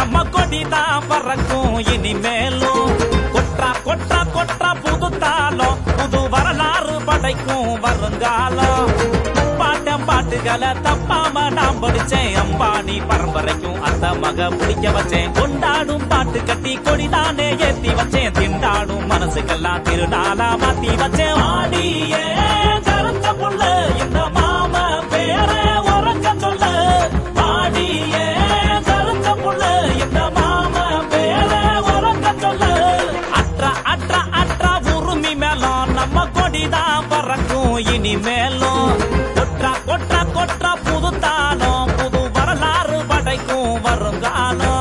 நம்ம கொடிதான் பறக்கும் இனிமேலும் கொற்றா கொற்றா கொற்றா புது தாளம் புது வரலாறு படைக்கும் வருங்காலம் பாட்டம் பாட்டுகளை தப்பாம நான் படிச்சேன் அம்பானி பரம்பரைக்கும் அந்த மக பிடிக்க வச்சேன் கொண்டாடும் பாட்டு கட்டி கொடிதானே ஏத்தி வச்சேன் திண்டாடும் மனசுக்கெல்லாம் திருநாளா மாத்தி வச்சேன் ஆடியே கருத்த புள்ள இந்த மாம பேர உறக்க சொல்ல ஆடியே கருத்த புள்ள இந்த மாம பேர உறக்க சொல்ல அற்றா அற்றா அற்றா உருமி மேலும் நம்ம கொடிதான் பறக்கும் இனிமேலும் கொற்றா கொற்றா கொற்றா புது தாளம் புது வரலாறு படைக்கும் வருங்காலம்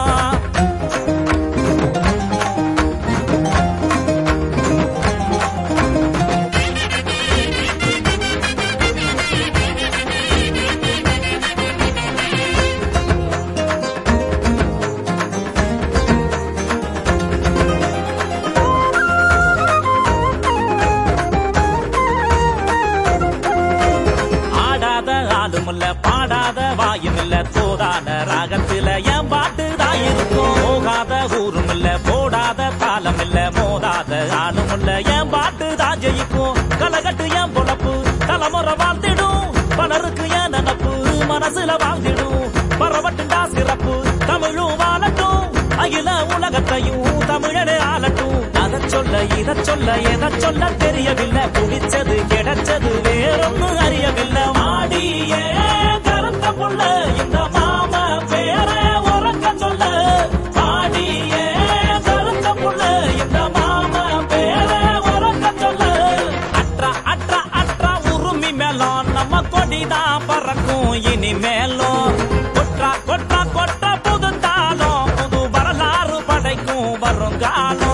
ஆடாத ஆளுமில்ல பாடாத வாயுமில்ல தோதான ராகத்துல என் பாட்டு தான் இருக்கும் போகாத ஊரும் இல்ல போடாத தாளம் இல்ல மோதாத ஆளுமில்ல என் பாட்டு தான் ஜெயிக்கும் கலகட்டு என் பொழப்பு தலைமுறை வாழ்ந்திடும் பலருக்கு என் நினப்பு மனசுல வாழ்ந்திடும் பரவட்டுண்டா சிறப்பு தமிழும் வாழட்டும் அகில உலகத்தையும் தமிழனே ஆளட்டும் அதை சொல்ல இதை சொல்ல எதை சொல்ல தெரியவில்லை பிடிச்சது கிடைச்சது வேறொன்னு அறியவில்லை மாடியே கருத்த புள்ள இந்த மாம பேர உறக்க சொல்ல மாடியே கருத்த புள்ள இந்த மாம பேர உறக்க சொல்ல அற்றா அற்றா அற்றா உருமி மேலும் நம்ம கொடிதான் பறக்கும் இனிமேலும் கொற்றா கொற்றா கொற்றா புது தாளம் புது வரலாறு படைக்கும் வருங்காலம்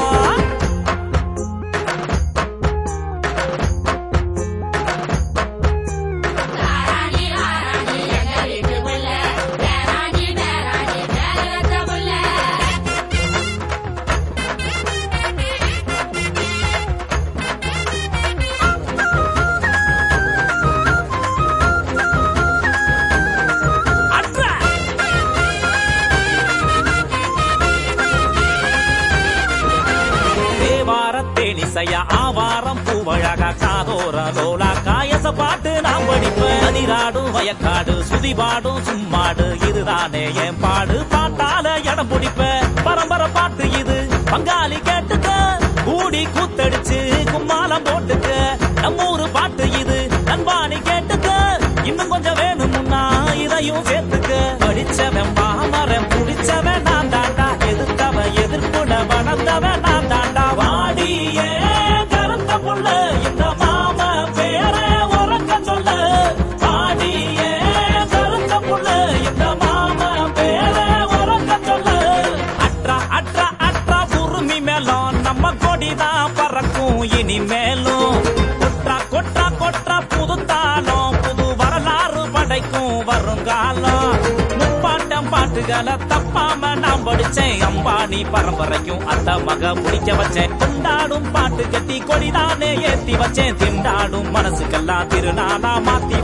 ராணி ராணி எங்க வீட்டு புள்ள பேராணி பேராணி பேரத்த புள்ள அற்றா தேவார தேனிசையா ஆவாரம் பூவழகா காதோர லோலா காயச பாட்டு நான் படிப்பேன் அதிராடும் வயக்காடு சுதிபாடும் சும்மாடு இதுதானே என் பாடு பாட்டால இடம் பிடிப்பேன் பரம்பரை பாட்டு இது பங்காளி கேட்டுக்க கூடி கூத்தடிச்சு கும்மாளம் போட்டுக்க நம்ம ஊரு பாட்டு இது நண்பாணி கேட்டுக்க இன்னும் கொஞ்சம் வேணும்னா இதையும் சேர்த்துக்க படிச்சவன் பாமரன் புடிச்சவன் நான் தாண்டா எதிர்த்தவன் எதிர்ப்புல வளர்ந்தவன் நான் தாண்டா வாடியே கருத்த புள்ள இந்த மாம பேர உறக்க சொல்ல வாடியே கருத்த புள்ள இந்த மாம பேர உறக்க சொல்ல அற்றா அற்றா அற்றா உருமி மேலும் நம்ம கொடிதான் பறக்கும் இனிமேலும் கொற்றா கொற்றா கொற்றா புது தாளம் புது வரலாறு படைக்கும் வருங்காலம் முப்பாட்டம் பாட்டுகளை தப்பாம நான் படிச்சேன் அம்பானி பரம்பரைக்கும் அந்த மக முடிக்க வச்சேன் கொண்டாடும் பாட்டு கட்டி கொடிதானே ஏத்தி வச்சேன் திண்டாடும் மனசுக்கெல்லாம் திருநாளா மாத்தி